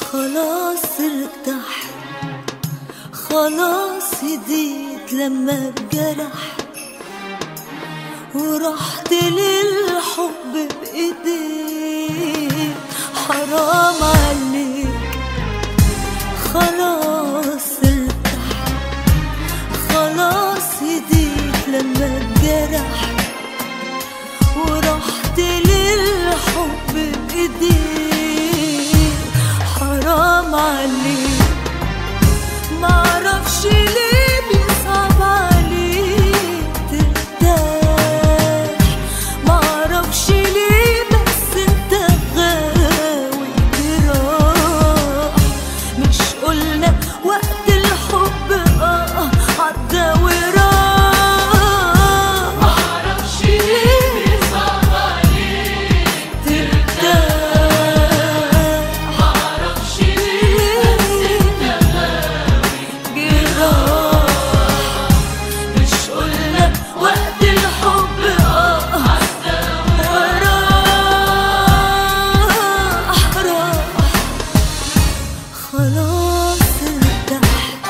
خلاص ارتحت خلاص هديت لما اتجرح ورحت للحب بإيديك حرام عليك خلاص ارتحت خلاص هديت لما اتجرح ورحت للحب بإيديك حرام عليك معرفش ليه بيصعب عليك ترتاح معرفش ليه بس انت غاوي جراح مش قلنا وقت الحب اه عدى وراح معرفش ليه بيصعب عليك ترتاح معرفش ليه بس جراح مش قلنا وقت الحب اه وراح راح خلاص ارتحت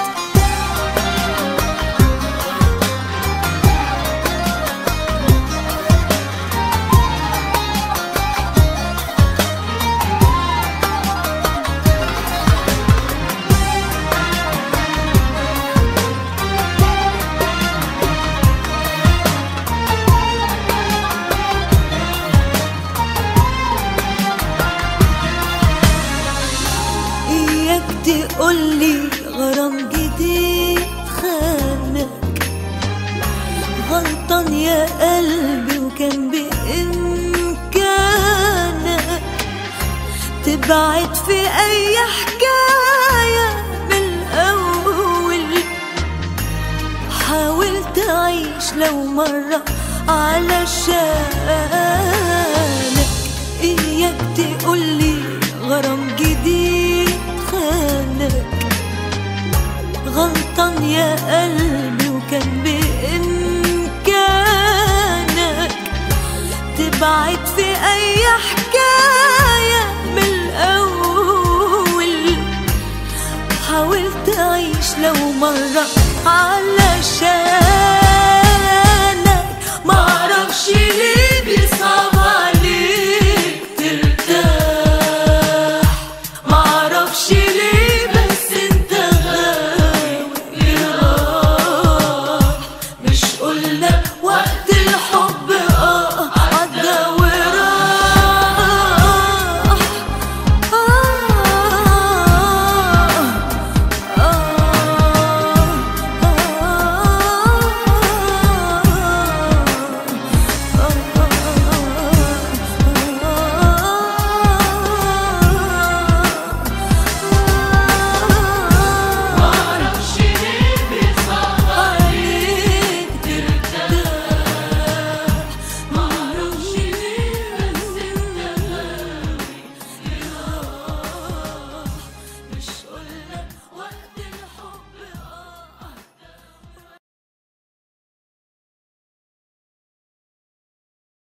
إياك تقولي غرام جديد خانك غلطان يا قلبي وكان بإمكانك تبعد في أي حكاية من الأول حاول تعيش لو مرة علشانك إياك تقولي غرام جديد خانك غلطان يا قلبي وكان بإمكانك تبعد في أي حكاية